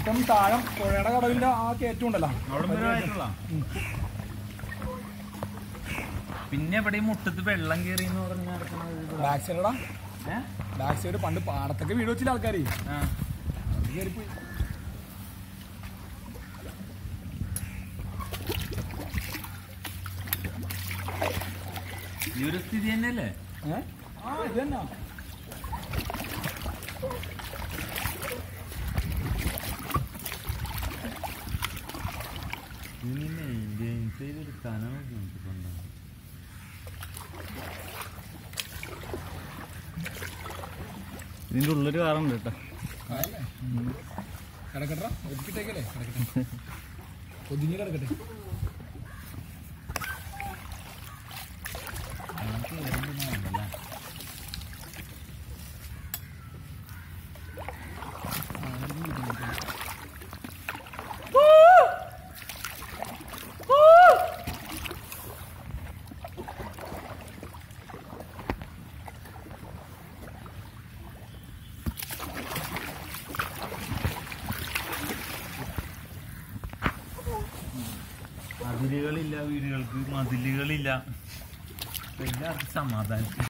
ഇപ്പം താഴെ പുഴയുടെ കടവിന്റെ ആ കയറ്റം ഉണ്ടല്ലോ അവിടെ വരെ ആയിട്ടുള്ള പിന്നെ ഇവിടെ ഈ മുട്ടത്ത് വെള്ളം കയറി എന്ന് പറഞ്ഞ നടക്കുന്നത് ബാക്ക് സൈഡടാ ഏ? ബാക്ക് സൈഡ് പണ്ട് പാടത്തൊക്കെ വീട് വെച്ചില്ല ആൾക്കാർ ആ. കയറിപ്പോയി ഈ ഒരു സ്ഥിതി തന്നെയല്ലേ ഏ? ആ ഇത് തന്നെ ഇനി മെയിൻറ്റെയിൻ ചെയ്തെടുക്കാനാണ് ബുദ്ധിമുട്ടുണ്ടാകും ഇതിന്റെ ഉള്ളൊരു കാറുണ്ട് കേട്ടോ അതല്ലേ കിടക്കട്ടെ ഒതുക്കിട്ടേക്കല്ലേ കിടക്കട്ടെ ഒതുങ്ങി കിടക്കട്ടെ മതിലുകളില്ല വീടുകൾക്ക് മതിലുകളില്ല എല്ലാവർക്കും സമാധാനം